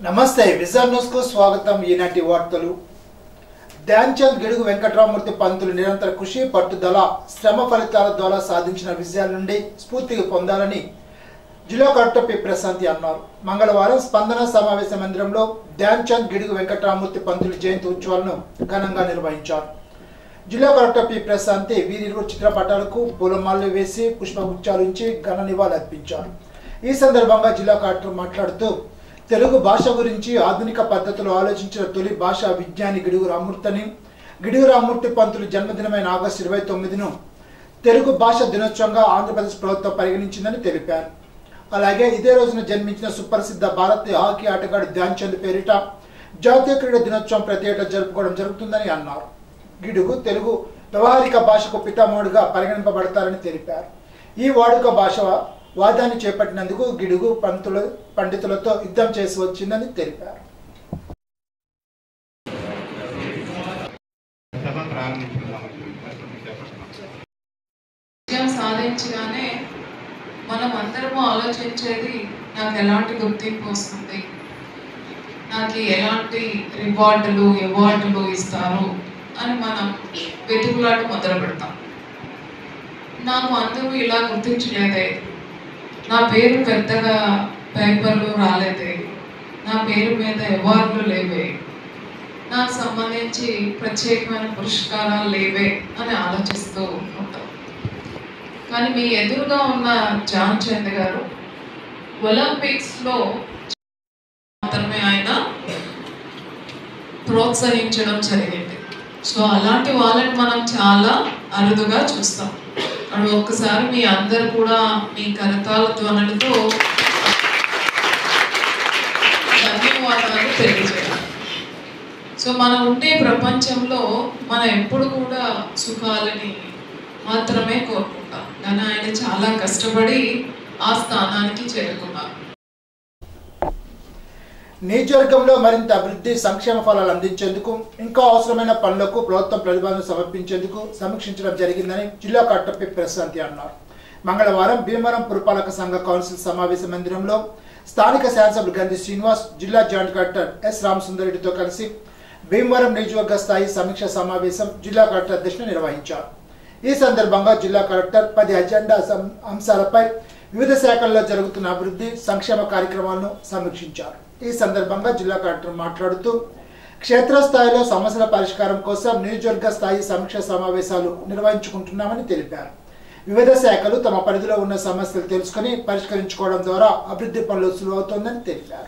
నమస్తే vision news కు స్వాగతం ఈనాటి వార్తలు ధ్యాన్ చంద్ గిడుగు వెంకట్రామూర్తి పంతులు నిరంతర కృషి పట్టుదల శ్రమ ఫలితాల ద్వారా సాధించిన విజయాల నుండి స్ఫూర్తిగా పొందాలని జిల్లా కలెక్టర్ పి ప్రశాంతి అన్నారు మంగళవారం స్పందన సమావేశ మందిరంలో ధ్యాన్ చంద్ గిడుగు వెంకట్రామూర్తి పంతులు జయంతి ఉత్సవాలను ఘనంగా నిర్వహించారు జిల్లా కలెక్టర్ పి ప్రశాంతి వీరిరువురు చిత్రపటాలకు పూలమాలలు వేసి పుష్పగుచ్చాలు ఉంచి ఘన నివాళులు అర్పించారు ఈ సందర్భంగా జిల్లా కలెక్టర్ మాట్లాడుతూ తెలుగు భాష గురించి ఆధునిక పద్ధతిలో ఆలోచించిన తొలి భాషా విజ్ఞాని గిడుగు రామూర్తిని గిడుగు రామూర్తి పంతులు జన్మదినమైన ఆగస్టు ఇరవై తొమ్మిదిను తెలుగు భాష దినోత్సవంగా ఆంధ్రప్రదేశ్ ప్రభుత్వం పరిగణించిందని తెలిపారు అలాగే ఇదే రోజున జన్మించిన సుప్రసిద్ధ భారతీయ హాకీ ఆటగాడు ధ్యాన్ చంద్ పేరిట జాతీయ క్రీడా దినోత్సవం ప్రతి ఏటా జరుపుకోవడం జరుగుతుందని అన్నారు గిడుగు తెలుగు వ్యవహారిక భాషకు పితామహుడుగా పరిగణింపబడతారని తెలిపారు ఈ వాడుక భాష వాదాన్ని చేపట్టినందుకు గిడుగు పంతుల పండితులతో యుద్ధం చేసి వచ్చిందని తెలిపారు సభ ప్రారంభించుకుందాం విజయం సాధించగానే మనం అందరము ఆలోచించేది నాకు ఎలాంటి గుర్తింపు వస్తుంది నాకు ఎలాంటి రివార్డులు అవార్డులు ఇస్తారు అని మనం వెతుకులాట మొదలు పెడతాం నాకు అందరూ ఇలా గుర్తించలేదే నా పేరు పెద్దగా పేపర్లు రాలేదే నా పేరు మీద అవార్డులు లేవే నాకు సంబంధించి ప్రత్యేకమైన పురస్కారాలు లేవే అని ఆలోచిస్తూ ఉంటాం కానీ మీ ఎదురుగా ఉన్న జాన్ చంద్ గారు ఒలింపిక్స్లో మాత్రమే ఆయన ప్రోత్సహించడం జరిగింది సో అలాంటి వాళ్ళని మనం చాలా అరుదుగా చూస్తాం అప్పుడు ఒక్కసారి మీ అందరు కూడా మీ కరతాల ధ్వనులతో ధన్యవాదాలు తెలియజేయాలి సో మనం ఉండే ప్రపంచంలో మనం ఎప్పుడు కూడా సుఖాలని మాత్రమే కోరుకుంటాం కానీ ఆయన చాలా కష్టపడి ఆ స్థానానికి చేరుకున్నారు నియోజకవర్గంలో మరింత అభివృద్ధి సంక్షేమ ఫలాలు అందించేందుకు ఇంకా అవసరమైన పనులకు ప్రభుత్వం ప్రతిపాదన సమర్పించేందుకు సమీక్షించడం జరిగిందని జిల్లా కలెక్టర్ పి ప్రశాంతి అన్నారు మంగళవారం భీమవరం పురపాలక సంఘ కౌన్సిల్ సమావేశ మందిరంలో స్థానిక శాసనసభ్యులు గంధి శ్రీనివాస్ జిల్లా జాయింట్ కలెక్టర్ ఎస్ రామసుందరెడ్డితో కలిసి భీమవరం నియోజకవర్గ స్థాయి సమీక్ష సమావేశం జిల్లా కలెక్టర్ అధ్యక్షులు నిర్వహించారు ఈ సందర్భంగా జిల్లా కలెక్టర్ పది అజెండా సం- అంశాలపై వివిధ శాఖల్లో జరుగుతున్న అభివృద్ధి సంక్షేమ కార్యక్రమాలను సమీక్షించారు ఈ సందర్భంగా జిల్లా కలెక్టర్ మాట్లాడుతూ క్షేత్రస్థాయిలో సమస్యల పరిష్కారం కోసం నియోజకవర్గ స్థాయి సమీక్ష సమావేశాలు నిర్వహించుకుంటున్నామని తెలిపారు వివిధ శాఖలు తమ పరిధిలో ఉన్న సమస్యలు తెలుసుకుని పరిష్కరించుకోవడం ద్వారా అభివృద్ధి పనులు సులువవుతోందని తెలిపారు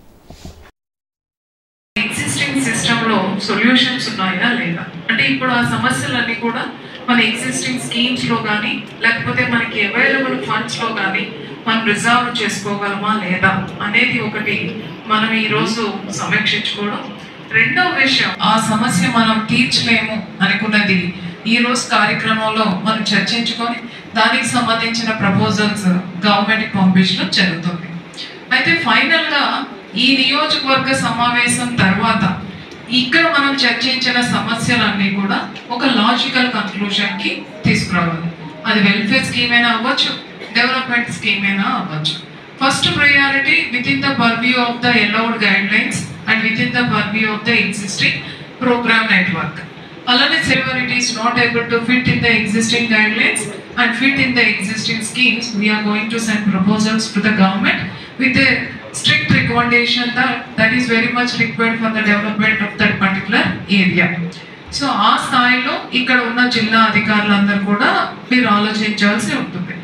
ఎగ్జిస్టింగ్ సిస్టంలో సొల్యూషన్స్ ఉన్నాయా లేదా అంటే ఇప్పుడు ఆ సమస్యలన్నీ కూడా మన ఎగ్జిస్టింగ్ స్కీమ్స్లో కానీ లేకపోతే మనకి అవైలబుల్ ఫండ్స్లో కానీ మనం రిజర్వ్ చేసుకోగలమా లేదా అనేది ఒకటి మనం ఈరోజు సమీక్షించుకోవడం రెండవ విషయం ఆ సమస్య మనం తీర్చలేము అనుకున్నది ఈ రోజు కార్యక్రమంలో మనం చర్చించుకొని దానికి సంబంధించిన ప్రపోజల్స్ గవర్నమెంట్కి పంపించడం జరుగుతుంది అయితే ఫైనల్ గా ఈ నియోజకవర్గ సమావేశం తర్వాత ఇక్కడ మనం చర్చించిన సమస్యలన్నీ కూడా ఒక లాజికల్ కన్క్లూజన్ కి తీసుకురావాలి అది వెల్ఫేర్ స్కీమ్ అయినా అవ్వచ్చు డెవలప్మెంట్ స్కీమ్ అయినా అవ్వచ్చు first priority within the purview of the allowed guidelines and within the purview of the existing programme network అలానే wherever it is not able to fit in the existing guidelines and fit in the existing schemes, we are going to send proposals to the government with a strict recommendation that that is very much required for the development of that particular area. So ఆ స్థాయిలో ఇక్కడ ఉన్న జిల్లా అధికారులందరూ కూడా మీరు ఆలోచించాల్సి ఉంటుంది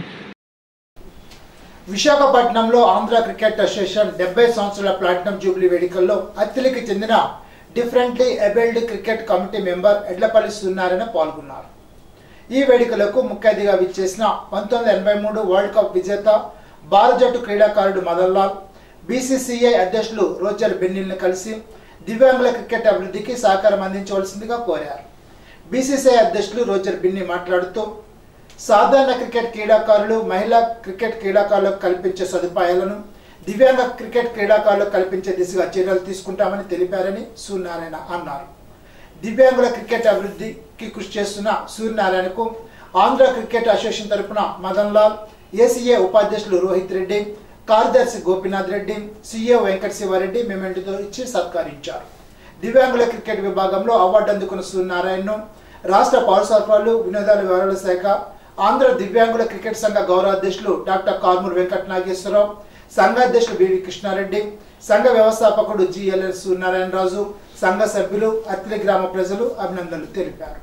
విశాఖపట్నంలో ఆంధ్ర క్రికెట్ అసోసియేషన్ డెబ్బై సంవత్సరాల ప్లాటినం జూబ్లీ వేడుకల్లో అత్తిలికి చెందిన differently abled cricket committee member Edlapalli Suryanarayana పాల్గొన్నారు ఈ వేడుకలకు ముఖ్య అతిథిగా విచ్చేసిన పంతొమ్మిది ఎనభై మూడు వరల్డ్ కప్ విజేత భారత జట్టు క్రీడాకారుడు మదన్ లాల్ బీసీసీఐ అధ్యక్షులు రోజర్ బెన్నిల్ని కలిసి దివ్యాంగుల క్రికెట్ అభివృద్ధికి సహకారం అందించవలసిందిగా కోరారు బీసీసీఐ అధ్యక్షులు రోజర్ బిన్ని మాట్లాడుతూ సాధారణ క్రికెట్ క్రీడాకారులు మహిళా క్రికెట్ క్రీడాకారులకు కల్పించే సదుపాయాలను దివ్యాంగ క్రికెట్ క్రీడాకారులకు కల్పించే దిశగా చర్యలు తీసుకుంటామని తెలిపారని సూర్యనారాయణ అన్నారు దివ్యాంగుల క్రికెట్ అభివృద్ధికి కృషి చేస్తున్న సూర్యనారాయణకు ఆంధ్ర క్రికెట్ అసోసియేషన్ తరపున మదన్ లాల్ ఏసీఏ ఉపాధ్యక్షులు రోహిత్ రెడ్డి కార్యదర్శి గోపీనాథ్ రెడ్డి సీఏ వెంకట శివారెడ్డి మెమెంటుతో ఇచ్చి సత్కరించారు దివ్యాంగుల క్రికెట్ విభాగంలో అవార్డు అందుకున్న సూర్యనారాయణను రాష్ట్ర పౌర సరఫరాలు వినోదాల వ్యవహారాల శాఖ ఆంధ్ర దివ్యాంగుల క్రికెట్ సంఘ గౌరవ అధ్యక్షులు డాక్టర్ కార్మూర్ వెంకట నాగేశ్వరరావు సంఘ అధ్యక్షులు బివి కృష్ణారెడ్డి సంఘ వ్యవస్థాపకుడు జిఎల్ఎస్ సూర్యనారాయణ రాజు సంఘ సభ్యులు అత్తిలి గ్రామ ప్రజలు అభినందనలు తెలిపారు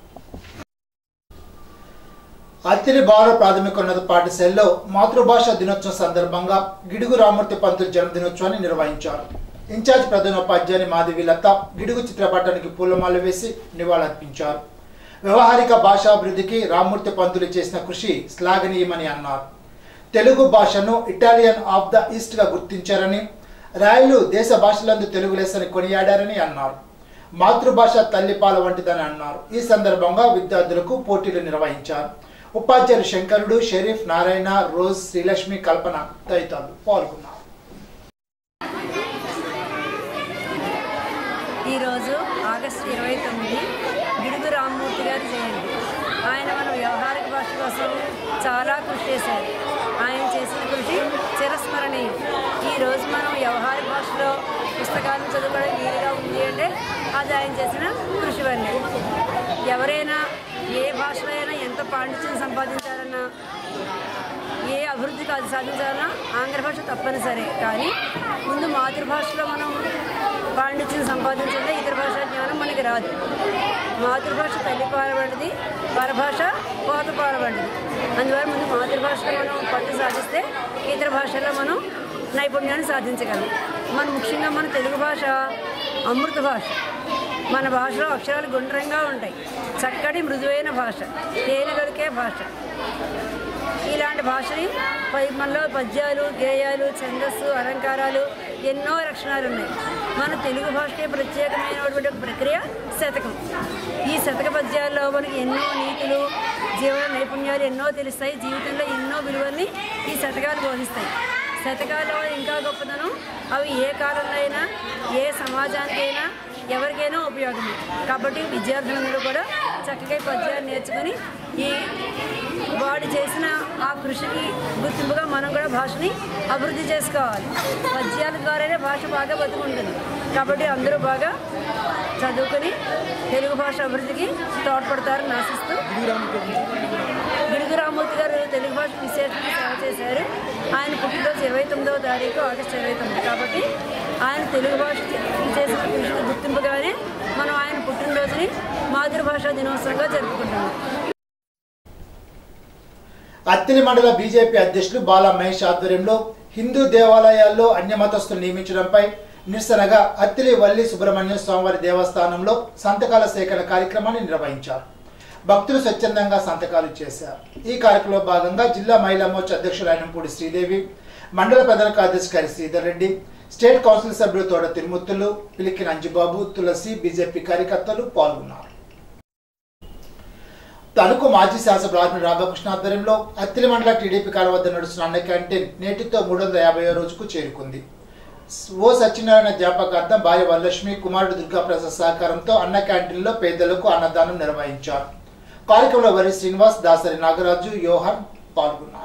అత్తిలి బాల ప్రాథమికోన్నత పాఠశాలలో మాతృభాష దినోత్సవం సందర్భంగా గిడుగు రామూర్తి పంతులు జన్మదినోత్సవాన్ని నిర్వహించారు ఇన్ఛార్జ్ ప్రధానోపాధ్యాయుని మాధవి లత గిడుగు చిత్రపటానికి పూలమాల వేసి నివాళులర్పించారు వ్యవహారిక భాషాభివృద్ధికి రామూర్తి పంతులు చేసిన కృషి శ్లాఘనీయమని అన్నారు తెలుగు భాషను ఇటాలియన్ ఆఫ్ ద ఈస్ట్ గా గుర్తించారని రాయలు దేశ భాషలందు తెలుగు లెస్సని కొనియాడారని అన్నారు మాతృభాష తల్లిపాల వంటిదని అన్నారు ఈ సందర్భంగా విద్యార్థులకు పోటీలు నిర్వహించారు ఉపాధ్యాయులు శంకరుడు షరీఫ్ నారాయణ రోజ్ శ్రీలక్ష్మి కల్పన తదితరులు పాల్గొన్నారు ఈరోజు ఆగస్టు ఇరవై తొమ్మిది గిడుగు రామ్మూర్తి గారి జయంతి ఆయన మన వ్యవహారిక భాష కోసం చాలా కృషి చేశారు ఆయన చేసిన కృషి చిరస్మరణీయం ఈరోజు మనం వ్యవహారిక భాషలో పుస్తకాలను చదువుకోవడం వీలుగా ఉంది అంటే అది ఆయన చేసిన కృషి వల్లే ఎవరైనా ఏ భాషలో అయినా ఎంత పాండిత్యం సంపాదించాలన్నా ఏ అభివృద్ధి కాదు సాధించాలన్నా ఆంగ్ల భాష తప్పనిసరి కానీ ముందు మాతృభాషలో మనం పాండిత్యం సంపాదించాలంటే ఇతర భాషా జ్ఞానం మనకి రాదు మాతృభాష తల్లి పాలబడింది పరభాష కోత పాలబడింది అందువల్ల ముందు మాతృభాషలో మనం పట్టు సాధిస్తే ఇతర భాషల్లో మనం నైపుణ్యాన్ని సాధించగలం మన ముఖ్యంగా మన తెలుగు భాష అమృత భాష మన భాషలో అక్షరాలు గుండ్రంగా ఉంటాయి చక్కటి మృదువైన భాష తేనెగలికే భాష ఇలాంటి భాషని పై మనలో పద్యాలు గేయాలు ఛందస్సు అలంకారాలు ఎన్నో లక్షణాలు ఉన్నాయి మన తెలుగు భాషకే ప్రత్యేకమైనటువంటి ఒక ప్రక్రియ శతకం ఈ శతక పద్యాల్లో మనకి ఎన్నో నీతులు జీవన నైపుణ్యాలు ఎన్నో తెలుస్తాయి జీవితంలో ఎన్నో విలువల్ని ఈ శతకాలు బోధిస్తాయి శతకాల్లో ఇంకా గొప్పదనం అవి ఏ కాలంలో అయినా ఏ సమాజానికైనా ఎవరికైనా ఉపయోగమే కాబట్టి విద్యార్థులందరూ కూడా చక్కగా ఈ పద్యాలు నేర్చుకుని ఈ వాడు చేసిన ఆ కృషికి గుర్తింపుగా మనం కూడా భాషని అభివృద్ధి చేసుకోవాలి పద్యాల ద్వారానే భాష బాగా బతుకుంటుంది కాబట్టి అందరూ బాగా చదువుకొని తెలుగు భాష అభివృద్ధికి తోడ్పడతారని ఆశిస్తూ గిడుగు రామూర్తి గారు తెలుగు భాష విశేషంగా సేవ చేశారు ఆయన పుట్టినరోజు ఇరవై తొమ్మిదవ తారీఖు ఆగస్టు ఇరవై తొమ్మిది కాబట్టి ఆయన తెలుగు భాష చేసిన కృషికి గుర్తింపుగానే మనం ఆయన పుట్టినరోజుని మాతృభాషా దినోత్సవంగా జరుపుకుంటున్నాం అత్తిలి మండల బీజేపీ అధ్యక్షులు బాలా మహేష్ ఆధ్వర్యంలో హిందూ దేవాలయాల్లో అన్యమతస్తులు నియమించడంపై నిరసనగా అత్తిలి వల్లి సుబ్రహ్మణ్య స్వామివారి దేవస్థానంలో సంతకాల సేకరణ కార్యక్రమాన్ని నిర్వహించారు భక్తులు స్వచ్ఛందంగా సంతకాలు చేశారు ఈ కార్యక్రమంలో భాగంగా జిల్లా మహిళా మోర్చా అధ్యక్షులు అయినంపూడి శ్రీదేవి మండల ప్రధాన కార్యదర్శి శ్రీధర్ రెడ్డి స్టేట్ కౌన్సిల్ సభ్యులు తోట తిరుమూర్తులు పిలికిన అంజుబాబు తులసి బీజేపీ కార్యకర్తలు పాల్గొన్నారు తణుకు మాజీ శాసన రాజమండ్రి రాధాకృష్ణ ఆధ్వర్యంలో అత్తిలి మండల టీడీపీ కాలం వద్ద నడుస్తున్న అన్న క్యాంటీన్ నేటితో మూడు వందల యాభై రోజుకు చేరుకుంది ఓ సత్యనారాయణ జ్ఞాపకార్థం భార్య వరలక్ష్మి కుమారుడు దుర్గాప్రసాద్ సహకారంతో అన్న క్యాంటీన్లో పేదలకు అన్నదానం నిర్వహించారు కార్యక్రమంలో వరి శ్రీనివాస్ దాసరి నాగరాజు యోహన్ పాల్గొన్నారు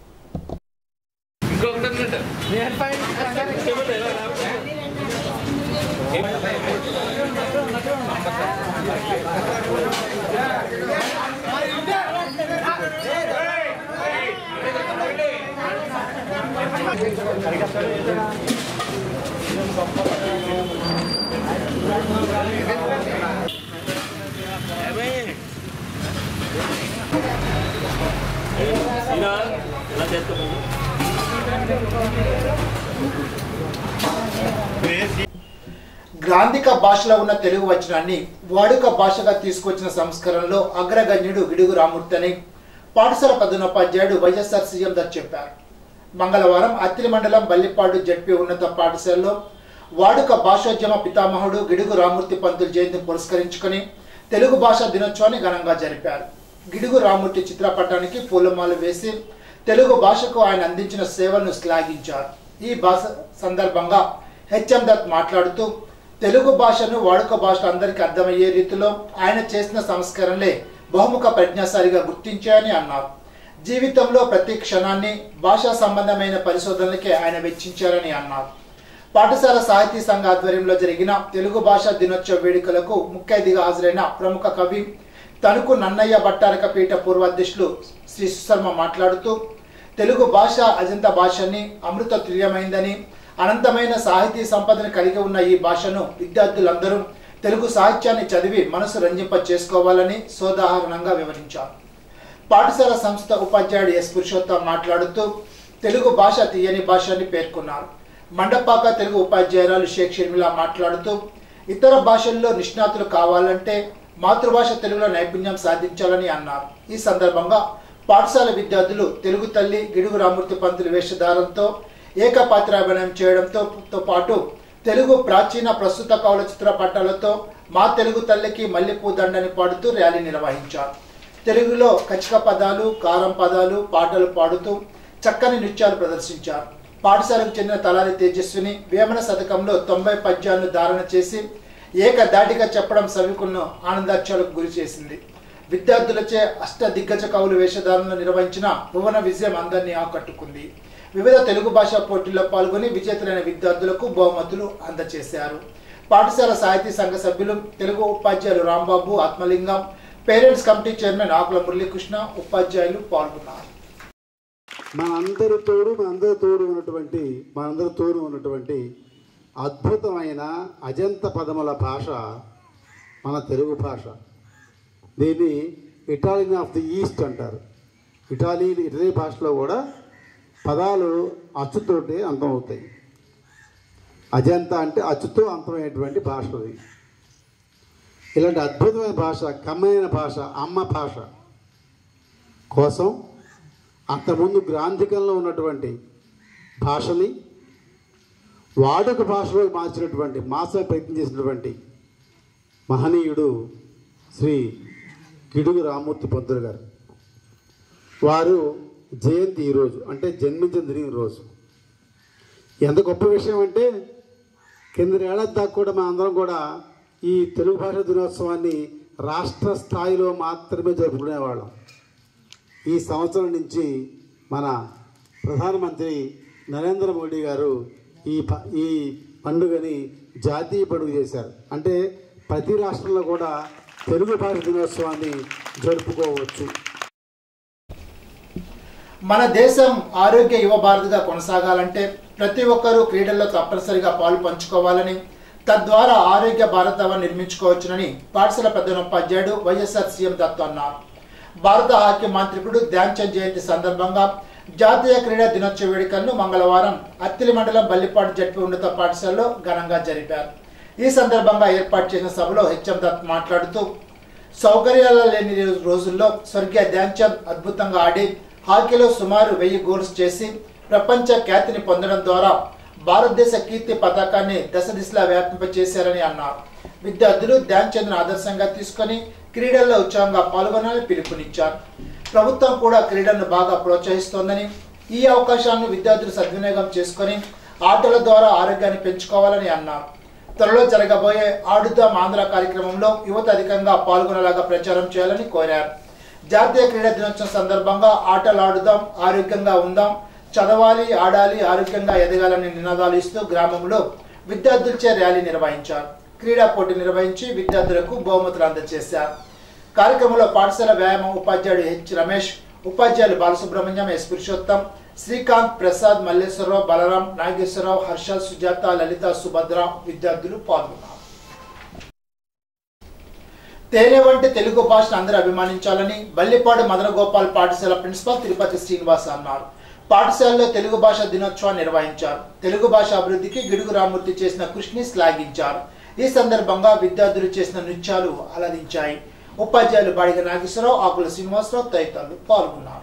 గ్రాంధిక భాషలో ఉన్న తెలుగు వచనాన్ని వాడుక భాషగా తీసుకొచ్చిన సంస్కరణలో అగ్రగణ్యుడు గిడుగు రామూర్తి అని పాఠశాల ప్రధానోపాధ్యాయుడు వైఎస్ఆర్ సీఎం దత్ చెప్పారు మంగళవారం అత్తిలి మండలం బల్లిపాడు జడ్పీ ఉన్నత పాఠశాలలో వాడుక భాషోద్యమ పితామహుడు గిడుగు రామూర్తి పంతులు జయంతిని పురస్కరించుకొని తెలుగు భాషా దినోత్సవాన్ని ఘనంగా జరిపారు గిడుగు రామూర్తి చిత్రపటానికి పూలమాల వేసి తెలుగు భాషకు ఆయన అందించిన సేవలను శ్లాఘించారు ఈ భాష సందర్భంగా హెచ్ఎం దత్ మాట్లాడుతూ తెలుగు భాషను వాడుక భాష అందరికీ అర్థమయ్యే రీతిలో ఆయన చేసిన సంస్కరణలే బహుముఖ ప్రజ్ఞాశాలిగా గుర్తించాయని అన్నారు జీవితంలో ప్రతి క్షణాన్ని భాషా సంబంధమైన పరిశోధనలకే ఆయన వెచ్చించారని అన్నారు పాఠశాల సాహితీ సంఘ ఆధ్వర్యంలో జరిగిన తెలుగు భాషా దినోత్సవ వేడుకలకు ముఖ్య అతిథిగా హాజరైన ప్రముఖ కవి తణుకు నన్నయ్య భట్టారక పీఠ పూర్వాధ్యక్షులు శ్రీ సుశర్మ మాట్లాడుతూ తెలుగు భాష అజంత భాషని అమృత తుల్యమైందని అనంతమైన సాహితీ సంపదను కలిగి ఉన్న ఈ భాషను విద్యార్థులందరూ తెలుగు సాహిత్యాన్ని చదివి మనసు రంజింప చేసుకోవాలని సోదాహరణంగా వివరించారు పాఠశాల సంస్థ ఉపాధ్యాయుడు ఎస్ పురుషోత్తం మాట్లాడుతూ తెలుగు భాష తీయని భాష అని పేర్కొన్నారు మండపాక తెలుగు ఉపాధ్యాయురాలు షేక్ షర్మిల మాట్లాడుతూ ఇతర భాషల్లో నిష్ణాతులు కావాలంటే మాతృభాష తెలుగులో నైపుణ్యం సాధించాలని అన్నారు ఈ సందర్భంగా పాఠశాల విద్యార్థులు తెలుగు తల్లి గిడుగు రామూర్తి పంతులు వేషధారంతో ఏకపాత్రాభినయం చేయడంతో తో పాటు తెలుగు ప్రాచీన ప్రస్తుత కవుల చిత్రపటాలతో మా తెలుగు తల్లికి మల్లెపూ దండని పాడుతూ ర్యాలీ నిర్వహించారు తెలుగులో కచిక పదాలు కారం పదాలు పాటలు పాడుతూ చక్కని నృత్యాలు ప్రదర్శించారు పాఠశాలకు చెందిన తలారి తేజస్విని వేమన శతకంలో తొంభై పద్యాలను ధారణ చేసి ఏకదాటిగా చెప్పడం సభికులను ఆనందాక్షాలకు గురి చేసింది విద్యార్థులచే అష్ట దిగ్గజ కవులు వేషధారణలు నిర్వహించిన భువన విజయం అందరినీ ఆకట్టుకుంది వివిధ తెలుగు భాషా పోటీల్లో పాల్గొని విజేతలైన విద్యార్థులకు బహుమతులు అందజేశారు పాఠశాల సాహితీ సంఘ సభ్యులు తెలుగు ఉపాధ్యాయులు Rambabu Atmalingam parents committee chairman Akula Muralikrishna ఉపాధ్యాయులు పాల్గొన్నారు మనందరి తోడు మనందరి తోడు ఉన్నటువంటి మనందరి తోడు ఉన్నటువంటి అద్భుతమైన అజంత పదముల భాష మన తెలుగు భాష దీన్ని ఇటాలియన్ ఆఫ్ ది ఈస్ట్ అంటారు ఇటాలీ ఇటలీ భాషలో కూడా పదాలు అచ్చుతోటి అంతం అవుతాయి అజంత అంటే అచ్చుతో అంతమైనటువంటి భాష అది ఇలాంటి అద్భుతమైన భాష కమ్మైన భాష అమ్మ భాష కోసం అంతకుముందు గ్రాంధికంలో ఉన్నటువంటి భాషని వాడుక భాషలో మార్చినటువంటి మాస ప్రయత్నం చేసినటువంటి మహనీయుడు శ్రీ గిడుగు రామూర్తి పంతులు గారు వారు జయంతి ఈరోజు అంటే జన్మించిన తిరిగిన రోజు ఎంత గొప్ప విషయం అంటే కిందనేళ్ల దాకా కూడా మన అందరం కూడా ఈ తెలుగు భాష దినోత్సవాన్ని రాష్ట్ర స్థాయిలో మాత్రమే జరుపుకునేవాళ్ళం ఈ సంవత్సరం నుంచి మన ప్రధానమంత్రి నరేంద్ర మోడీ గారు ఈ ప- ఈ పండుగని జాతీయ పండుగ చేశారు అంటే ప్రతి రాష్ట్రంలో కూడా తెలుగు భాష దినోత్సవాన్ని జరుపుకోవచ్చు మన దేశం ఆరోగ్య యువ భారతిగా కొనసాగాలంటే ప్రతి ఒక్కరూ క్రీడల్లో తప్పనిసరిగా పాలు పంచుకోవాలని తద్వారా ఆరోగ్య భారతావని నిర్మించుకోవచ్చునని పాఠశాల ప్రధానోపాధ్యాయుడు వైఎస్ఆర్ సీఎం దత్తు అన్నారు భారత హాకీ మాంత్రికుడు ధ్యాన్ చంద్ జయంతి సందర్భంగా జాతీయ క్రీడా దినోత్సవ వేడుకలను మంగళవారం అత్తిలి మండలం బల్లిపాడు జడ్పీ ఉన్నత పాఠశాలలో ఘనంగా జరిపారు ఈ సందర్భంగా ఏర్పాటు చేసిన సభలో హెచ్ఎం దత్ మాట్లాడుతూ సౌకర్యాల లేని రోజుల్లో స్వర్గీయ ధ్యాన్ చంద్ అద్భుతంగా ఆడి హాకీలో సుమారు వెయ్యి గోల్స్ చేసి ప్రపంచ ఖ్యాతిని పొందడం ద్వారా భారతదేశ కీర్తి పతాకాన్ని దశ దిశలా వ్యాపింపచేశారని అన్నారు విద్యార్థులు ధ్యాన్ చంద్ను ఆదర్శంగా తీసుకొని క్రీడల్లో ఉత్సాహంగా పాల్గొనాలని పిలుపునిచ్చారు ప్రభుత్వం కూడా క్రీడలను బాగా ప్రోత్సహిస్తోందని ఈ అవకాశాలను విద్యార్థులు సద్వినియోగం చేసుకొని ఆటల ద్వారా ఆరోగ్యాన్ని పెంచుకోవాలని అన్నారు త్వరలో జరగబోయే ఆడుదాం ఆంధ్ర కార్యక్రమంలో యువత అధికంగా పాల్గొనేలాగా ప్రచారం చేయాలని కోరారు జాతీయ క్రీడా దినోత్సవం సందర్భంగా ఆటలు ఆడుదాం ఆరోగ్యంగా ఉందాం చదవాలి ఆడాలి ఆరోగ్యంగా ఎదగాలని నినాదాలు ఇస్తూ గ్రామంలో విద్యార్థులచే ర్యాలీ నిర్వహించారు క్రీడా పోటీ నిర్వహించి విద్యార్థులకు బహుమతులు అందజేశారు కార్యక్రమంలో పాఠశాల వ్యాయామం ఉపాధ్యాయుడు హెచ్ రమేష్ ఉపాధ్యాయులు బాలసుబ్రహ్మణ్యం ఎస్ పురుషోత్తం శ్రీకాంత్ ప్రసాద్ మల్లేశ్వరరావు బలరాం నాగేశ్వరరావు హర్ష సుజాత లలిత సుభద్ర విద్యార్థులు పాల్గొన్నారు తేనె వంటి తెలుగు భాషను అందరూ అభిమానించాలని బల్లిపాడు మదన గోపాల్ పాఠశాల ప్రిన్సిపాల్ తిరుపతి శ్రీనివాస్ అన్నారు పాఠశాలలో తెలుగు భాష దినోత్సవాన్ని నిర్వహించారు తెలుగు భాష అభివృద్ధికి గిడుగు రామూర్తి చేసిన కృషిని శ్లాఘించారు ఈ సందర్భంగా విద్యార్థులు చేసిన నృత్యాలు అలరించాయి ఉపాధ్యాయులు బాడిగ నాగేశ్వరరావు ఆకుల శ్రీనివాసరావు తదితరులు పాల్గొన్నారు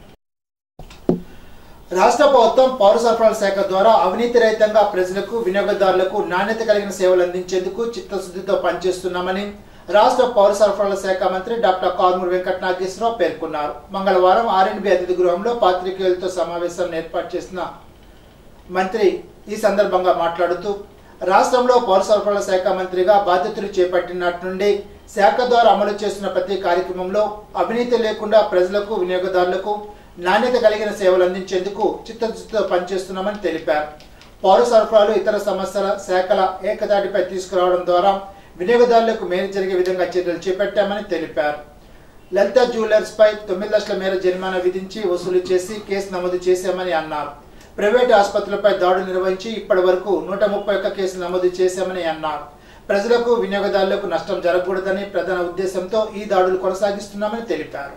రాష్ట్ర ప్రభుత్వం పౌర సరఫరాల శాఖ ద్వారా అవినీతి రహితంగా ప్రజలకు వినియోగదారులకు నాణ్యత కలిగిన సేవలు అందించేందుకు చిత్తశుద్ధితో పనిచేస్తున్నామని రాష్ట్ర పౌర సరఫరాల శాఖ మంత్రి డాక్టర్ కారుమూరి వెంకట నాగేశ్వరరావు పేర్కొన్నారు మంగళవారం ఆర్ఎండ్బి అతిథి గృహంలో పాత్రికేయులతో సమావేశాన్ని ఏర్పాటు చేసిన మంత్రి ఈ సందర్భంగా మాట్లాడుతూ రాష్ట్రంలో పౌర సరఫరాల శాఖ మంత్రిగా బాధ్యతలు చేపట్టినట్టు నుండి శాఖ ద్వారా అమలు చేస్తున్న ప్రతి కార్యక్రమంలో అవినీతి లేకుండా ప్రజలకు వినియోగదారులకు నాణ్యత కలిగిన సేవలు అందించేందుకు చిత్తశుద్ధితో పనిచేస్తున్నామని తెలిపారు పౌర సరఫరాలు ఇతర సమస్యల శాఖల ఏకతాటిపై తీసుకురావడం ద్వారా వినియోగదారులకు మేలు జరిగే విధంగా చర్యలు చేపట్టామని తెలిపారు లలిత జ్యువెలర్స్ పై తొమ్మిది లక్షల మేర జరిమానా విధించి వసూలు చేసి కేసు నమోదు చేశామని అన్నారు ప్రైవేటు ఆసుపత్రులపై దాడులు నిర్వహించి ఇప్పటి వరకు నూట ముప్పై ఒక్క కేసులు నమోదు చేశామని అన్నారు ప్రజలకు వినియోగదారులకు నష్టం జరగకూడదని ప్రధాన ఉద్దేశంతో ఈ దాడులు కొనసాగిస్తున్నామని తెలిపారు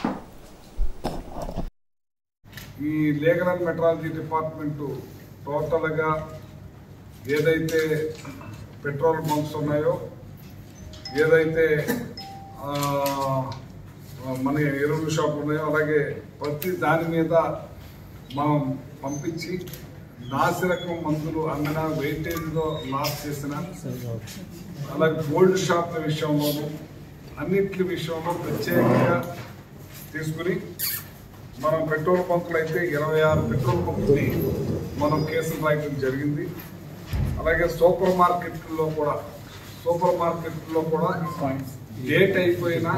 ఈ లీగల్ అండ్ మెట్రాలజీ డిపార్ట్మెంట్ టోటల్గా ఏదైతే పెట్రోల్ బంక్స్ ఉన్నాయో ఏదైతే ఆ, మన ఎరువుల షాపులు ఉన్నాయో అలాగే ప్రతి దాని మీద మనం పంపించి నాసిరకం మందులు అమ్మిన వెయిటేజ్లో లాస్ చేసిన అలాగే గోల్డ్ షాప్ల విషయంలోనూ అన్నిటి విషయంలో ప్రత్యేకంగా తీసుకుని మనం పెట్రోల్ బంకులు అయితే ఇరవై ఆరు పెట్రోల్ బంకుని మనం కేసులు రాయడం జరిగింది అలాగే సూపర్ మార్కెట్లో కూడా సూపర్ మార్కెట్లో కూడా డేట్ అయిపోయిన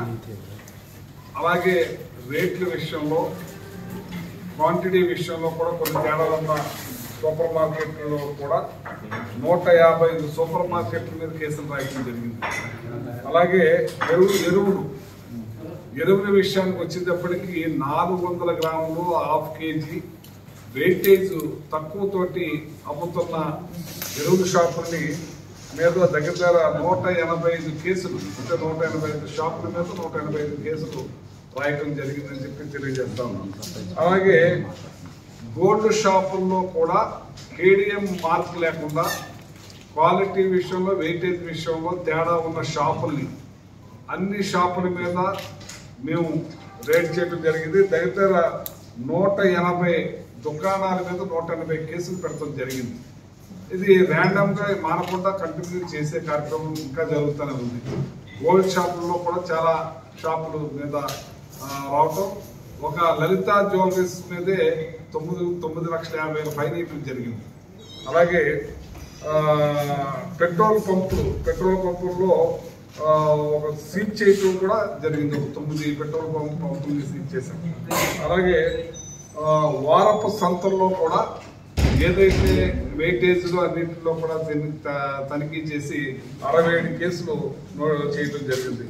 అలాగే రేట్ల విషయంలో క్వాంటిటీ విషయంలో కూడా కొన్ని తేడాలు ఉన్న సూపర్ మార్కెట్లో కూడా నూట యాభై ఐదు సూపర్ మార్కెట్ల మీద కేసులు రాయడం జరిగింది అలాగే ఎరువు ఎరువులు ఎరువుల విషయానికి వచ్చేటప్పటికి నాలుగు వందల గ్రాములు హాఫ్ కేజీ వెయిటేజ్ తక్కువ తోటి అమ్ముతున్న ఎరువుల షాపుల్ని మీద దగ్గర దగ్గర నూట ఎనభై ఐదు కేసులు అంటే నూట ఎనభై ఐదు షాపుల మీద నూట ఎనభై ఐదు కేసులు రాయటం జరిగిందని చెప్పి తెలియజేస్తా ఉన్నాను అలాగే గోల్డ్ షాపుల్లో కూడా కేడిఎం మార్క్ లేకుండా క్వాలిటీ విషయంలో వెయిటేజ్ విషయంలో తేడా ఉన్న షాపుల్ని అన్ని షాపుల మీద మేము రేడ్ చేయడం జరిగింది దగ్గర నూట ఎనభై దుకాణాల మీద నూట ఎనభై కేసులు పెట్టడం జరిగింది ఇది ర్యాండమ్ గా మానకుండా కంటిన్యూ చేసే కార్యక్రమం ఇంకా జరుగుతూనే ఉంది గోల్డ్ షాపుల్లో కూడా చాలా షాపుల మీద ఆ, రావటం ఒక లలిత జ్యువెలరీస్ మీదే తొమ్మిది తొమ్మిది లక్షల యాభై వేల ఫైన్ వేయడం జరిగింది అలాగే ఆ, పెట్రోల్ పంపులు పెట్రోల్ పంపుల్లో ఆ, ఒక సీజ్ చేయటం కూడా జరిగింది ఒక తొమ్మిది పెట్రోల్ పంప్ పంపుల్ని సీజ్ చేశాం అలాగే ఆ, వారపు సంతల్లో కూడా ఏదైతే వెయిటేజ్లో అన్నింటిలో కూడా దీన్ని త- తనిఖీ చేసి అరవై ఏడు కేసులు నో- చేయడం జరిగింది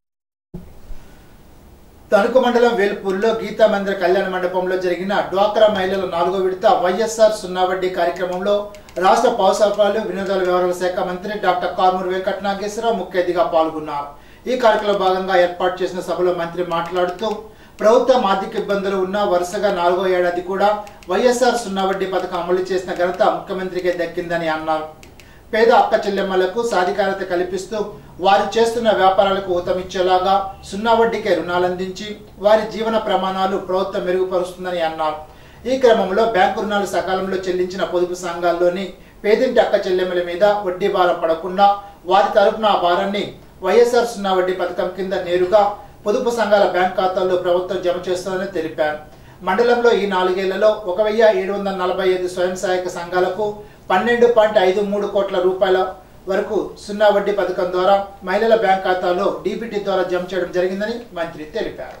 తణుకు మండలం వేల్పూర్లో గీతా మందిర కళ్యాణ మండపంలో జరిగిన డ్వాక్రా మహిళల నాలుగో విడత వైఎస్ఆర్ సున్నా వడ్డీ కార్యక్రమంలో రాష్ట్ర పౌర సరఫరాలు వినోదాల వ్యవహారాల శాఖ మంత్రి డాక్టర్ కారుమూరి వెంకట నాగేశ్వరరావు ముఖ్య అతిథిగా పాల్గొన్నారు ఈ కార్యక్రమంలో భాగంగా ఏర్పాటు చేసిన సభలో మంత్రి మాట్లాడుతూ ప్రభుత్వం ఆర్థిక ఇబ్బందులు ఉన్న వరుసగా నాలుగో ఏడాది కూడా వైఎస్ఆర్ సున్నా వడ్డీ పథకం అమలు చేసిన ఘనత ముఖ్యమంత్రికే దక్కిందని అన్నారు పేద అక్క చెల్లెమ్మలకు సాధికారత కల్పిస్తూ వారు చేస్తున్న వ్యాపారాలకు ఊతమిచ్చేలాగా సున్నా వడ్డీకే రుణాలందించి వారి జీవన ప్రమాణాలు ప్రభుత్వం మెరుగుపరుస్తుందని అన్నారు ఈ క్రమంలో బ్యాంకు రుణాలు సకాలంలో చెల్లించిన పొదుపు సంఘాల్లోని పేదింటి అక్క చెల్లెమ్మల మీద వడ్డీ భారం పడకుండా వారి తరపున ఆ భారాన్ని వైఎస్ఆర్ సున్నా వడ్డీ పథకం కింద నేరుగా పొదుపు సంఘాల బ్యాంక్ ఖాతాల్లో ప్రభుత్వం జమ చేస్తుందని తెలిపారు మండలంలో ఈ నాలుగేళ్లలో ఒక వెయ్యి ఏడు వందల నలభై ఐదు స్వయం సహాయక సంఘాలకు పన్నెండు పాయింట్ ఐదు మూడు కోట్ల రూపాయల వరకు సున్నా వడ్డీ పథకం ద్వారా మహిళల బ్యాంక్ ఖాతాలో డీబీటీ ద్వారా జమ చేయడం జరిగిందని మంత్రి తెలిపారు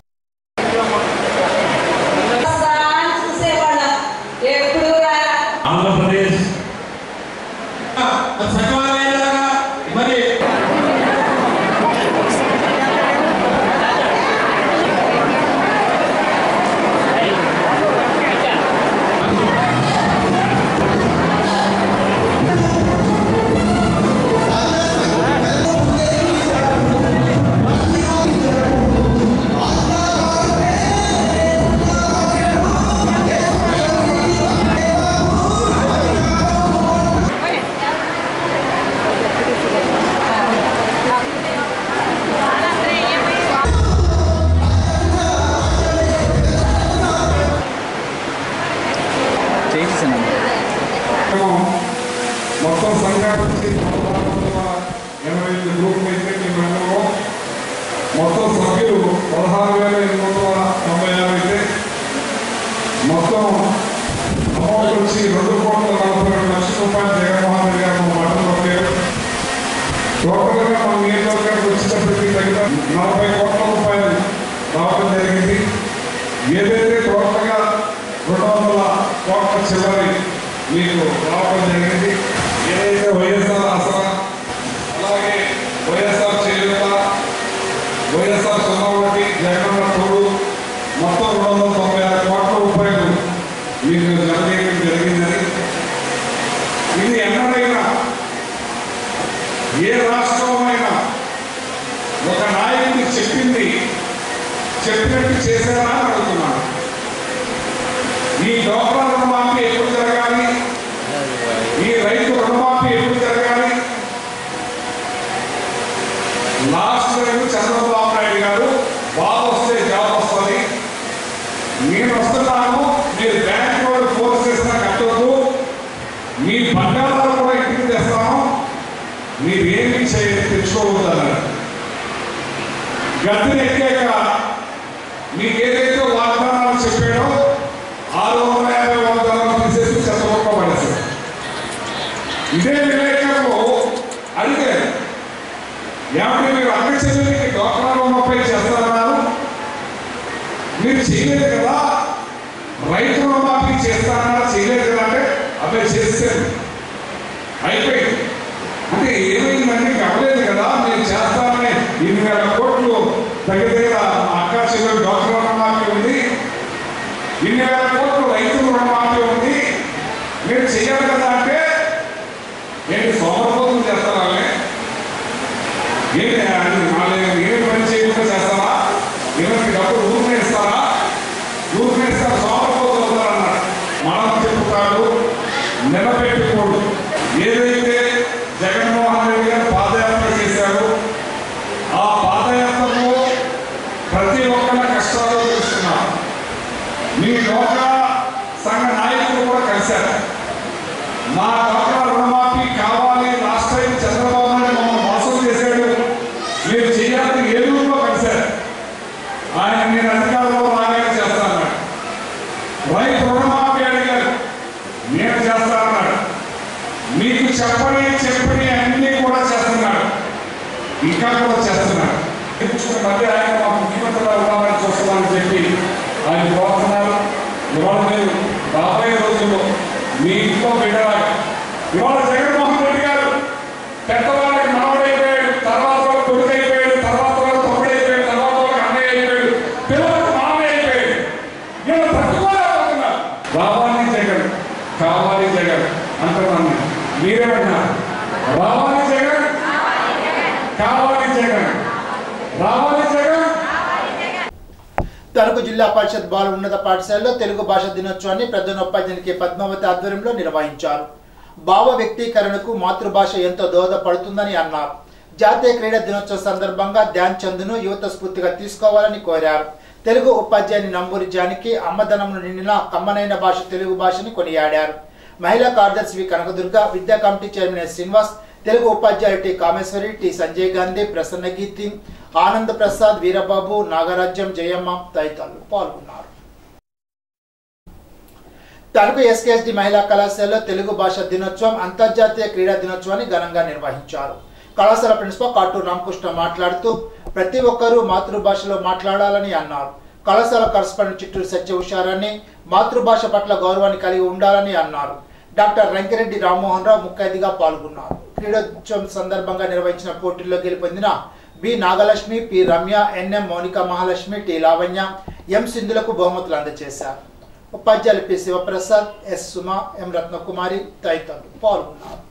చూసేవాళ్ళం ఎప్పుడు రారా ఆంధ్రప్రదేశ్ సచివాలయాలుగా మరి మొత్తం సంఘానికి ఎనభై ఐదు గ్రూపులు అయితే మీ మండలంలో మొత్తం సభ్యులు పదహారు వేల ఎనిమిది వందల తొంభై ఆరు అయితే మొత్తం అమౌంట్ వచ్చి రెండు కోట్ల నలభై రెండు లక్షల రూపాయలు జగన్మోహన్ రెడ్డి గారు మా మండలంలో పేరు టోటల్గా మన నియోజకవర్గానికి వచ్చేటప్పటికి తగిన నలభై కోట్ల రూపాయలు రావడం జరిగింది ఏదైతే చివరి మీకు రావడం జరిగింది ఏదైతే వైఎస్ఆర్ ఆసరా అలాగే వైఎస్ఆర్ చేయూత వైఎస్ఆర్ సున్నావటి జగనన్న తోడు మొత్తం రెండు వందల తొంభై ఆరు కోట్ల రూపాయలు మీకు జమ చేయడం జరిగిందని ఇది ఎన్నడైనా ఏ రాష్ట్రమైనా ఒక నాయకుడు చెప్పింది చెప్పినట్టు చేశారా అని అడుగుతున్నాను ఈ డోక్రా రుణమాఫీ ఎప్పుడు జరగాలి ఈ రైతు రుణమాఫీ ఎప్పుడు జరగాలి లాస్ట్ టైం చంద్రబాబు నాయుడు గారు బాగా వస్తే జాబ్ వస్తుంది నేను వస్తున్నాను మీరు బ్యాంక్ వాళ్ళు ఫోర్స్ చేసినా కట్టొద్దు మీ బంగారాలు కూడా ఇంటికి తెస్తాను మీరు ఏమి చేయ తెచ్చుకోవద్దన్నారు గద్దెని ఎక్కాక మీకు ఏదైతే వాగ్దానాలు చెప్పాడో ఆరు వందల యాభై వాగ్దానాలు తీసేసి చంద్రబాబు పడేశారు ఇదే విలేకరులు అడిగారు ఏమంటే మీరు అక్క చెల్లెలకి డోక్రా రుణపై చేస్తారన్నారు మీరు చేయలేదు కదా రైతు రుణమాఫీ చేస్తారన్నా చేయలేదు కదా అంటే అబ్బాయి చేస్తారు అయిపోయింది అంటే ఏమైందంటే అవ్వలేదు కదా నేను చేస్తానని ఇన్ని వేల కోట్లు దగ్గర అక్క చెల్లెలు డోక్రా రుణమాఫీ ఉంది ఇన్ని వేల కోట్లు రైతు రుణమాఫీ ఉంది మీరు చెయ్యాలి కదా అంటే ఏంటి సోమరపోతం చేస్తారా ఏంటి అది నాలుగు ఏమి పని చేయకుండా చేస్తారా ఎవరికి డబ్బులు ఊరికే ఇస్తారా ఊరికే ఇస్తారు సోమరపోతం అవుతారన్నారు మనం చెప్పుతాడు నిలబెట్టుకోడు ఏదైతే జగన్మోహన్ రెడ్డి గారు పాదయాత్ర చేశారు ఆ పాదయాత్రలో ప్రతి ఒక్కరి కష్టాలు తెలుస్తున్నారు మీ డోక్రా సంఘ నాయకులు కూడా కలిశారు మా డోక్రా రుణమాఫీ కావాలి లాస్ట్ టైం చంద్రబాబు నాయుడు మమ్మల్ని మోసం చేశాడు మీరు చేయాలని ఏలూరులో కలిశారు ఆయన నేను అధికారంలో రాగానే చేస్తానన్నాడు రైతు రుణమాఫీ అడిగారు నేను చేస్తానన్నాడు మీకు చెప్పని చెప్పని అన్ని కూడా చేస్తున్నాడు ఇంకా కూడా చేస్తున్నాడు తెచ్చుకున్న మధ్య ఆయన మా ముఖ్యమంత్రిగా ఉండాలని చూస్తామని చెప్పి ఆయన కోరుతున్నారు ఇవాళ మీరు రాబోయే రోజుల్లో మీ ఇంట్లో బిడ్డలాగా ఇవాళ జగన్మోహన్ రెడ్డి గారు పెద్దవాళ్ళకి మనవడైపోయాడు తర్వాత వాళ్ళకి కొడుకు అయిపోయాడు తర్వాత వాళ్ళకి తమ్ముడు అయిపోయాడు తర్వాత వాళ్ళకి అన్నయ్య అయిపోయాడు పిల్లలకు మామయ్య అయిపోయాడు ఇలా తట్టుకోలేకపోతున్నారు రావాలి జగన్ కావాలి జగన్ అంటున్నాను మీరేమన్నారు రావాలి జగన్ కావాలి జగన్ రావాలి జగన్ తణుకు జిల్లా పరిషత్ బాల ఉన్నత పాఠశాలలో తెలుగు భాష దినోత్సవాన్ని ప్రధానోపాధ్యాయునికి పద్మావతి ఆధ్వర్యంలో నిర్వహించారు భావ వ్యక్తీకరణకు మాతృభాష ఎంతో దోహదపడుతుందని అన్నారు జాతీయ క్రీడా దినోత్సవ సందర్భంగా ధ్యాన్ చంద్ను యువత స్ఫూర్తిగా తీసుకోవాలని కోరారు తెలుగు ఉపాధ్యాయుని నంబూరి జానికి అమ్మదనమును నిండిన కమ్మనైన భాష తెలుగు భాషని కొనియాడారు మహిళా కార్యదర్శి వి కనకదుర్గ విద్యా committee chairman S Srinivas Telugu ఉపాధ్యాయులు టి కామేశ్వరి టి సంజయ్ గాంధీ ప్రసన్న గీతి ఆనంద్ ప్రసాద్ వీరబాబు నాగరాజ్యం జయమ్మ తదితరులు పాల్గొన్నారు తణుకు ఎస్కేఎస్డి మహిళా కళాశాలలో తెలుగు భాష దినోత్సవం అంతర్జాతీయ క్రీడా దినోత్సవాన్ని ఘనంగా నిర్వహించారు కళాశాల ప్రిన్సిపల్ కాటూరు రామకృష్ణ మాట్లాడుతూ ప్రతి ఒక్కరూ మాతృభాషలో మాట్లాడాలని అన్నారు కళాశాల కరస్పాండెంట్ చిట్టూరు సత్య హుషారాన్ని మాతృభాష పట్ల గౌరవాన్ని కలిగి ఉండాలని అన్నారు డాక్టర్ రంకిరెడ్డి రామ్మోహన్ రావు ముఖ్య అతిథిగా పాల్గొన్నారు క్రీడోత్సవం సందర్భంగా నిర్వహించిన పోటీల్లో గెలుపొందిన B Nagalakshmi P Ramya NM Mounika Mahalakshmi T Lavanya M సింధులకు బహుమతులు అందజేశారు ఉపాధ్యాయులు P Sivaprasad S Suma M Ratnakumari తదితరులు పాల్గొన్నారు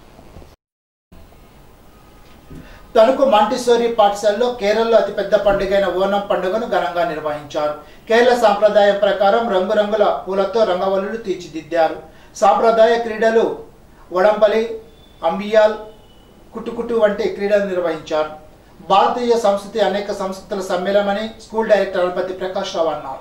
తణుకు మాంటిసోరి పాఠశాలలో కేరళలో అతిపెద్ద పండుగైన ఓనం పండుగను ఘనంగా నిర్వహించారు కేరళ సాంప్రదాయం ప్రకారం రంగురంగుల పూలతో రంగవల్లులు తీర్చిదిద్దారు సాంప్రదాయ క్రీడలు వడంపలి అంబియాల్ కుటుకుటు వంటి క్రీడలు నిర్వహించారు భారతీయ సంస్కృతి అనేక సంస్కృతుల సమ్మేళనమని స్కూల్ డైరెక్టర్ అల్పతి ప్రకాష్ రావు అన్నారు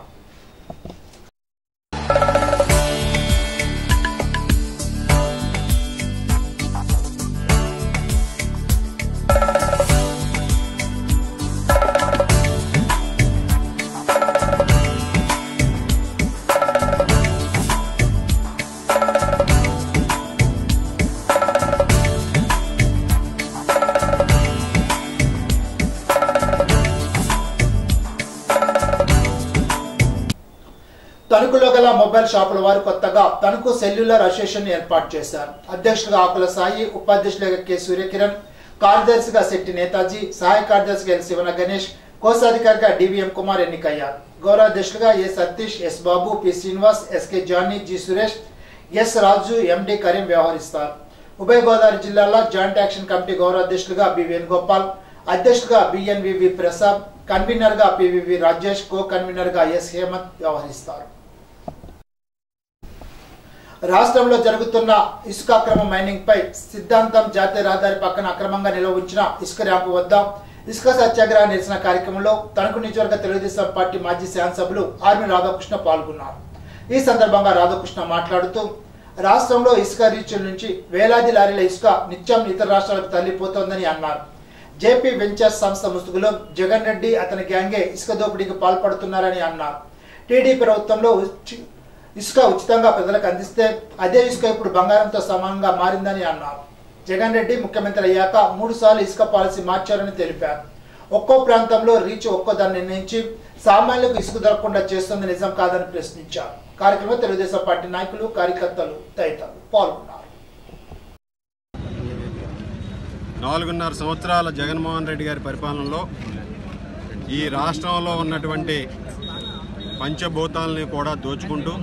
పట్టణంలో గల మొబైల్ షాపుల వారు కొత్తగా తణుకు సెల్యులర్ అసోసియేషన్ ఏర్పాటు చేశారు అధ్యక్షులుగా ఆకుల సాయి ఉపాధ్యక్షులుగా కె సూర్యకిరణ్ కార్యదర్శిగా శెట్టి నేతాజీ సహాయ కార్యదర్శిగా ఎల్ శివన గణేష్ కోశాధికారిగా డివిఎం కుమార్ ఎన్నికయ్యారు గౌరవాధ్యక్షులుగా A Satish S Babu P Srinivas SK Johnny G Suresh S Raju MD Karim వ్యవహరిస్తారు ఉభయ గోదావరి జిల్లాలో జాయింట్ యాక్షన్ కమిటీ గౌరవాధ్యక్షులుగా బి వేణుగోపాల్ అధ్యక్షులుగా బిఎన్వివి ప్రసాద్ కన్వీనర్ గా పివివి రాజేష్ కో కన్వీనర్ గా ఎస్ హేమంత్ వ్యవహరిస్తారు రాష్ట్రంలో జరుగుతున్న ఇసుక అక్రమ మైనింగ్ పై సిద్ధాంతం జాతీయ రహదారి పక్కన అక్రమంగా నిల్వ ఉంచిన ఇసుక ర్యాంపు వద్ద ఇసుక సత్యాగ్రహ నిరసన కార్యక్రమంలో తణుకు నియోజకవర్గ తెలుగుదేశం పార్టీ మాజీ శాసనసభ్యులు ఆర్మీ రాధాకృష్ణ పాల్గొన్నారు ఈ సందర్భంగా రాధాకృష్ణ మాట్లాడుతూ రాష్ట్రంలో ఇసుక రీచుల నుంచి వేలాది లారీల ఇసుక నిత్యం ఇతర రాష్ట్రాలకు తరలిపోతోందని అన్నారు జేపీ వెంచర్స్ సంస్థ ముసుగులో జగన్ రెడ్డి అతని గ్యాంగే ఇసుక దోపిడీకి పాల్పడుతున్నారని అన్నారు టీడీ ప్రభుత్వంలో ఉచి- ఇసుక ఉచితంగా ప్రజలకు అందిస్తే అదే ఇసుక ఇప్పుడు బంగారంతో సమానంగా మారిందని అన్నారు జగన్ రెడ్డి ముఖ్యమంత్రి అయ్యాక మూడు సార్లు ఇసుక పాలసీ మార్చారని తెలిపారు ఒక్కో ప్రాంతంలో రీచ్ ఒక్కో దాన్ని నిర్ణయించి సామాన్యులకు ఇసుక దొరకకుండా చేస్తుంది నిజం కాదని ప్రశ్నించారు కార్యక్రమంలో తెలుగుదేశం పార్టీ నాయకులు కార్యకర్తలు తదితరులు పాల్గొన్నారు నాలుగున్నర సంవత్సరాల జగన్మోహన్ రెడ్డి గారి పరిపాలనలో ఈ రాష్ట్రంలో ఉన్నటువంటి పంచభూతాలని కూడా దోచుకుంటూ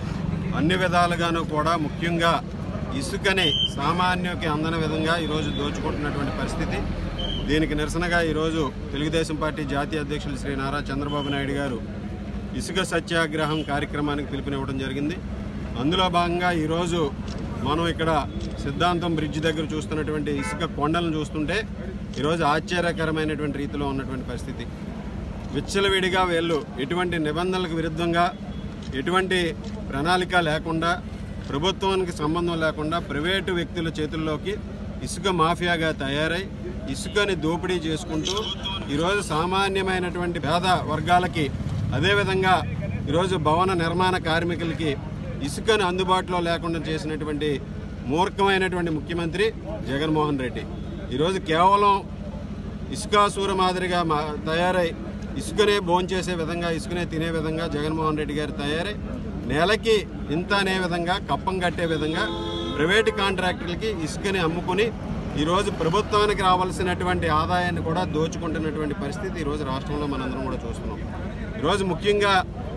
అన్ని విధాలుగాను కూడా ముఖ్యంగా ఇసుకని సామాన్యుకి అందని విధంగా ఈరోజు దోచుకుంటున్నటువంటి పరిస్థితి దీనికి నిరసనగా ఈరోజు తెలుగుదేశం పార్టీ జాతీయ అధ్యక్షులు శ్రీ నారా చంద్రబాబు నాయుడు గారు ఇసుక సత్యాగ్రహం కార్యక్రమానికి పిలుపునివ్వడం జరిగింది అందులో భాగంగా ఈరోజు మనం ఇక్కడ సిద్ధాంతం బ్రిడ్జ్ దగ్గర చూస్తున్నటువంటి ఇసుక కొండలను చూస్తుంటే ఈరోజు ఆశ్చర్యకరమైనటువంటి రీతిలో ఉన్నటువంటి పరిస్థితి విచ్చలవిడిగా వీళ్ళు ఎటువంటి నిబంధనలకు విరుద్ధంగా ఎటువంటి ప్రణాళిక లేకుండా ప్రభుత్వానికి సంబంధం లేకుండా ప్రైవేటు వ్యక్తుల చేతుల్లోకి ఇసుక మాఫియాగా తయారై ఇసుకని దోపిడీ చేసుకుంటూ ఈరోజు సామాన్యమైనటువంటి పేద వర్గాలకి అదేవిధంగా ఈరోజు భవన నిర్మాణ కార్మికులకి ఇసుకను అందుబాటులో లేకుండా చేసినటువంటి మూర్ఖమైనటువంటి ముఖ్యమంత్రి జగన్మోహన్ రెడ్డి ఈరోజు కేవలం ఇసుకాసూర మాదిరిగా మా తయారై ఇసుకనే భోంచేసే విధంగా ఇసుకనే తినే విధంగా జగన్మోహన్ రెడ్డి గారు తయారై నెలకి ఇంత అనే విధంగా కప్పం కట్టే విధంగా ప్రైవేటు కాంట్రాక్టర్లకి ఇసుకని అమ్ముకుని ఈరోజు ప్రభుత్వానికి రావాల్సినటువంటి ఆదాయాన్ని కూడా దోచుకుంటున్నటువంటి పరిస్థితి ఈరోజు రాష్ట్రంలో మనందరం కూడా చూస్తున్నాం ఈరోజు ముఖ్యంగా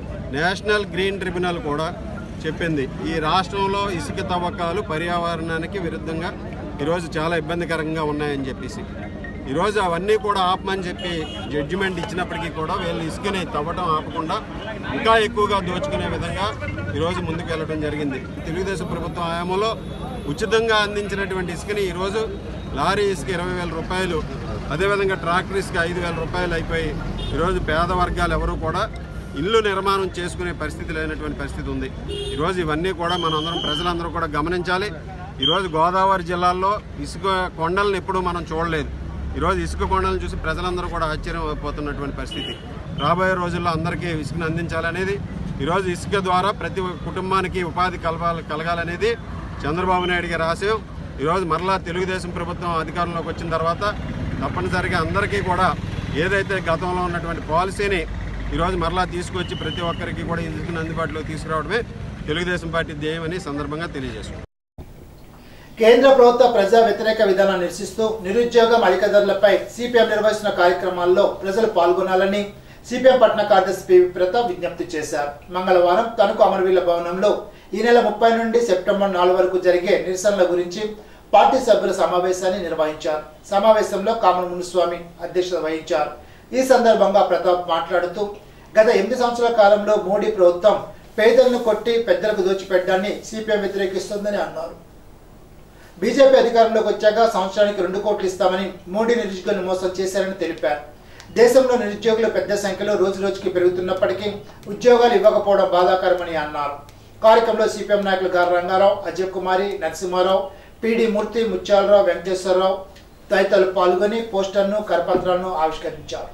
నేషనల్ గ్రీన్ ట్రిబ్యునల్ కూడా చెప్పింది ఈ రాష్ట్రంలో ఇసుక తవ్వకాలు పర్యావరణానికి విరుద్ధంగా ఈరోజు చాలా ఇబ్బందికరంగా ఉన్నాయని చెప్పేసి ఈరోజు అవన్నీ కూడా ఆపమని చెప్పి జడ్జిమెంట్ ఇచ్చినప్పటికీ కూడా వీళ్ళు ఇసుకని తవ్వడం ఆపకుండా ఇంకా ఎక్కువగా దోచుకునే విధంగా ఈరోజు ముందుకు వెళ్ళడం జరిగింది తెలుగుదేశం ప్రభుత్వం హయాంలో ఉచితంగా అందించినటువంటి ఇసుకని ఈరోజు లారీ ఇసుక ఇరవై వేల రూపాయలు అదేవిధంగా ట్రాక్టర్ ఇసుక ఐదు వేల రూపాయలు అయిపోయి ఈరోజు పేద వర్గాలు ఎవరు కూడా ఇల్లు నిర్మాణం చేసుకునే పరిస్థితి లేనటువంటి పరిస్థితి ఉంది ఈరోజు ఇవన్నీ కూడా మనందరం ప్రజలందరూ కూడా గమనించాలి ఈరోజు గోదావరి జిల్లాల్లో ఇసుక కొండలను ఎప్పుడూ మనం చూడలేదు ఈరోజు ఇసుక కొండలను చూసి ప్రజలందరూ కూడా ఆశ్చర్యపోతున్నటువంటి పరిస్థితి రాబోయే రోజుల్లో అందరికీ ఇసుకను అందించాలనేది ఈరోజు ఇసుక ద్వారా ప్రతి కుటుంబానికి ఉపాధి కలగాలి కలగాలనేది చంద్రబాబు నాయుడు గారి ఆశయం ఈరోజు మరలా తెలుగుదేశం ప్రభుత్వం అధికారంలోకి వచ్చిన తర్వాత తప్పనిసరిగా అందరికీ కూడా ఏదైతే గతంలో ఉన్నటువంటి పాలసీని ఈరోజు మరలా తీసుకొచ్చి ప్రతి ఒక్కరికి కూడా ఇసుకను అందుబాటులోకి తీసుకురావడమే తెలుగుదేశం పార్టీ ధ్యేయమని ఈ సందర్భంగా తెలియజేస్తున్నాం కేంద్ర ప్రభుత్వ ప్రజా వ్యతిరేక విధానాన్ని నిరసిస్తూ నిరుద్యోగం అధిక ధరలపై సిపిఎం నిర్వహిస్తున్న కార్యక్రమాల్లో ప్రజలు పాల్గొనాలని సిపిఎం పట్న కార్యదర్శి పివి ప్రతాప్ విజ్ఞప్తి చేశారు మంగళవారం తణుకు అమరవీల భవనంలో ఈ నెల ముప్పై నుండి సెప్టెంబర్ నాలుగు వరకు జరిగే నిరసనల గురించి పార్టీ సభ్యుల సమావేశాన్ని నిర్వహించారు సమావేశంలో కామన్ మునుస్వామి అధ్యక్షత వహించారు ఈ సందర్భంగా ప్రతాప్ మాట్లాడుతూ గత ఎనిమిది సంవత్సరాల కాలంలో మోడీ ప్రభుత్వం పేదలను కొట్టి పెద్దలకు దోచిపెట్టడాన్ని సిపిఎం వ్యతిరేకిస్తోందని అన్నారు బీజేపీ అధికారంలోకి వచ్చాక సంవత్సరానికి రెండు కోట్లు ఇస్తామని మోడీ నిరుద్యోగులను మోసం చేశారని తెలిపారు దేశంలో నిరుద్యోగులు పెద్ద సంఖ్యలో రోజు రోజుకి పెరుగుతున్నప్పటికీ ఉద్యోగాలు ఇవ్వకపోవడం బాధాకరమని అన్నారు కార్యక్రమంలో సిపిఎం నాయకులు గారు రంగారావు అజయ్ కుమారి నరసింహారావు పిడి మూర్తి ముత్యాలరావు వెంకటేశ్వరరావు తదితరులు పాల్గొని పోస్టర్ను కరపత్రాలను ఆవిష్కరించారు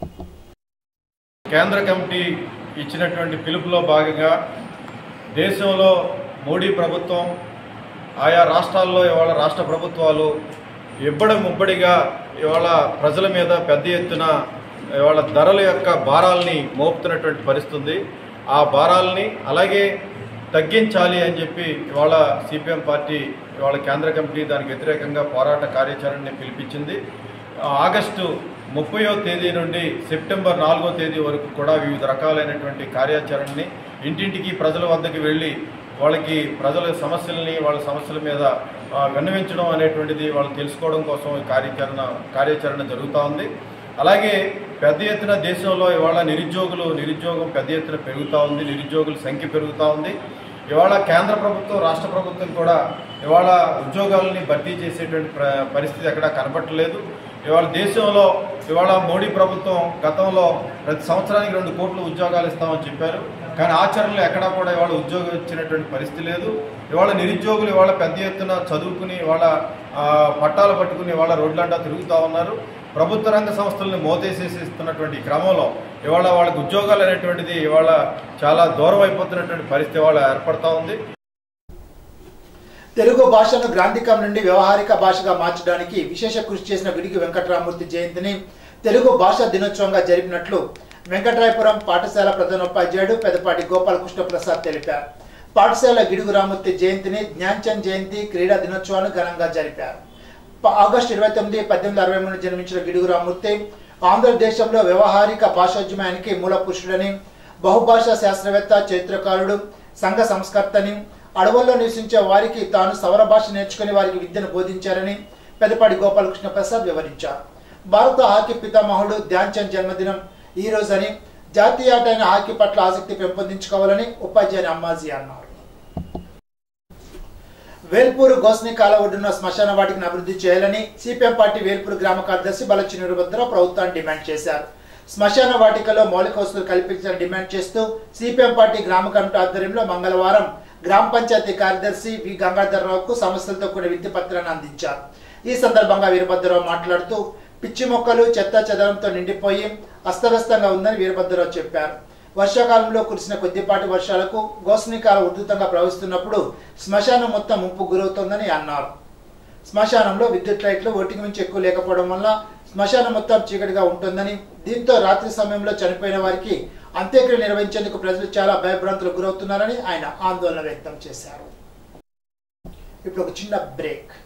కేంద్ర కమిటీ ఇచ్చినటువంటి పిలుపులో భాగంగా దేశంలో మోడీ ప్రభుత్వం ఆయా రాష్ట్రాల్లో ఇవాళ రాష్ట్ర ప్రభుత్వాలు ఇబ్బడి ముబ్బడిగా ఇవాళ ప్రజల మీద పెద్ద ఎత్తున ఇవాళ ధరల యొక్క భారాల్ని మోపుతున్నటువంటి పరిస్థితి ఉంది ఆ భారాలని అలాగే తగ్గించాలి అని చెప్పి ఇవాళ సిపిఎం పార్టీ ఇవాళ కేంద్ర కమిటీ దానికి వ్యతిరేకంగా పోరాట కార్యాచరణని పిలిపించింది ఆ, ఆగస్టు ముప్పయో తేదీ నుండి సెప్టెంబర్ నాలుగో తేదీ వరకు కూడా వివిధ రకాలైనటువంటి కార్యాచరణని ఇంటింటికి ప్రజల వద్దకు వెళ్ళి వాళ్ళకి ప్రజల సమస్యల్ని వాళ్ళ సమస్యల మీద ఆ, విన్నవించడం అనేటువంటిది వాళ్ళు తెలుసుకోవడం కోసం ఈ కార్యాచరణ కార్యాచరణ జరుగుతూ ఉంది అలాగే పెద్ద ఎత్తున దేశంలో ఇవాళ నిరుద్యోగులు నిరుద్యోగం పెద్ద ఎత్తున పెరుగుతూ ఉంది నిరుద్యోగుల సంఖ్య పెరుగుతూ ఉంది ఇవాళ కేంద్ర ప్రభుత్వం రాష్ట్ర ప్రభుత్వం కూడా ఇవాళ ఉద్యోగాలని భర్తీ చేసేటువంటి ప్ర- పరిస్థితి ఎక్కడా కనబట్టలేదు ఇవాళ దేశంలో ఇవాళ మోడీ ప్రభుత్వం గతంలో ప్రతి సంవత్సరానికి రెండు కోట్ల ఉద్యోగాలు ఇస్తామని చెప్పారు కానీ ఆచరణలో ఎక్కడా కూడా ఇవాళ ఉద్యోగం ఇచ్చినటువంటి పరిస్థితి లేదు ఇవాళ నిరుద్యోగులు ఇవాళ పెద్ద ఎత్తున చదువుకుని ఇవాళ ఆ, పట్టాలు పట్టుకుని ఇవాళ రోడ్లంటా తిరుగుతూ ఉన్నారు ప్రభుత్వ రంగ సంస్థలను మోతేసేసి ఇస్తున్నటువంటి ఈ క్రమంలో ఇవాళ వాళ్ళకి ఉద్యోగాలు అనేటువంటిది ఇవాళ చాలా దూరం అయిపోతున్నటువంటి పరిస్థితి ఇవాళ ఏర్పడతా ఉంది తెలుగు భాషను గ్రాంధికం నుండి వ్యవహారిక భాషగా మార్చడానికి విశేష కృషి చేసిన విడిగి వెంకటరామూర్తి జయంతిని తెలుగు భాషా దినోత్సవంగా జరిపినట్లు వెంకటరాయపురం పాఠశాల ప్రధానోపాధ్యాయుడు పెదపాటి గోపాలకృష్ణ ప్రసాద్ తెలిపారు పాఠశాల గిడుగు రామూర్తి జయంతిని జ్ఞాన్చంద్ జయంతి క్రీడా దినోత్సవాన్ని ఘనంగా జరిపారు ప- ఆగస్టు ఇరవై తొమ్మిది పద్దెనిమిది అరవై మూడు జన్మించిన గిడుగు రామూర్తి ఆంధ్రదేశంలో వ్యవహారిక భాషోద్యమానికి మూల పురుషుడని బహుభాషా శాస్త్రవేత్త చరిత్రకారుడు సంఘ సంస్కర్తని అడవుల్లో నివసించే వారికి తాను సవర భాష నేర్చుకుని వారికి విద్యను బోధించారని పెదపాటి గోపాలకృష్ణ ప్రసాద్ వివరించారు భారత హాకీ పితామహుడు ధ్యాన్ చంద్ జన్మదినం ఈ రోజని జాతీయ ఆట అయిన హాకీ పట్ల ఆసక్తి పెంపొందించుకోవాలని ఉపాధ్యాయుని అమ్మాజీ అన్నారు వేల్పూరు గోస్ని కాల ఒడ్డున శ్మశాన వాటికను అభివృద్ధి చేయాలని సిపిఎం పార్టీ వేల్పూరు గ్రామ కార్యదర్శి బలచి వీరభద్ర ప్రభుత్వాన్ని డిమాండ్ చేశారు శ్మశాన వాటికలో మౌలిక వసతులు కల్పించాలని డిమాండ్ చేస్తూ సిపిఎం పార్టీ గ్రామ కమిటీ ఆధ్వర్యంలో మంగళవారం గ్రామ పంచాయతీ కార్యదర్శి వి గంగాధర్రావుకు సమస్యలతో కూడిన విద్య పత్రాన్ని అందించారు ఈ సందర్భంగా వీరభద్రరావు మాట్లాడుతూ పిచ్చి మొక్కలు చెత్త చెదరంతో నిండిపోయి అస్తవ్యస్తంగా ఉందని వీరభద్రరావు చెప్పారు వర్షాకాలంలో కురిసిన కొద్దిపాటి వర్షాలకు గోసనికాల ఉధృతంగా ప్రవహిస్తున్నప్పుడు శ్మశానం మొత్తం ముంపు గురవుతోందని అన్నారు శ్మశానంలో విద్యుత్ లైట్లు ఓటికి మించి ఎక్కువ లేకపోవడం వల్ల శ్మశానం మొత్తం చీకటిగా ఉంటుందని దీంతో రాత్రి సమయంలో చనిపోయిన వారికి అంత్యక్రియ నిర్వహించేందుకు ప్రజలు చాలా భయభ్రాంతులకు గురవుతున్నారని ఆయన ఆందోళన వ్యక్తం చేశారు ఇప్పుడు ఒక చిన్న బ్రేక్